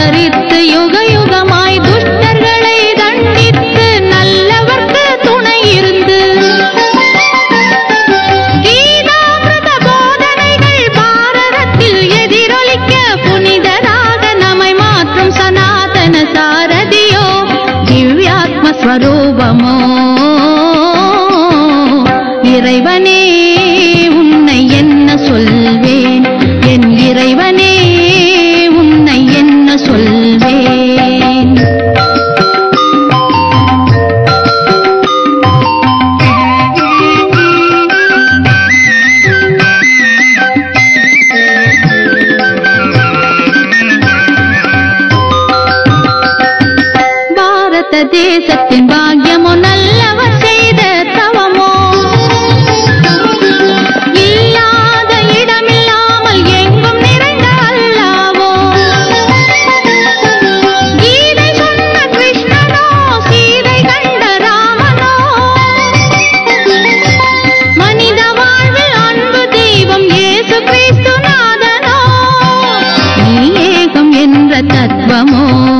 அவதரித்து யுக யுகமாய் துஷ்டர்களை தண்டித்து நல்லவர்க்கு துணை இருந்து கீதாமிருத போதனைகள் பாரதத்தில் எதிரொலிக்க புனிதராக நம்மை மாற்றும் சனாதன சாரதியோ திவ்யாத்ம ஸ்வரூபமோ இறைவனே உன்னை என்ன சொல்வேன் என் இறைவனே உன்னை என்ன சொல்வேன் பாரத தேசத்தின் பாக்கியமோ நல்லவர் செய்த தவமோ இல்லாத இடமில்லாமல் எங்கும் நிறைந்த அல்லாவோ கீதை சொன்ன கிருஷ்ணனோ சீதை கண்ட ராமனோ மனித வாழ்வில் அன்பு தெய்வம் இயேசு கிறிஸ்து நாதனோ நீ ஏகம் என்ற தத்துவமோ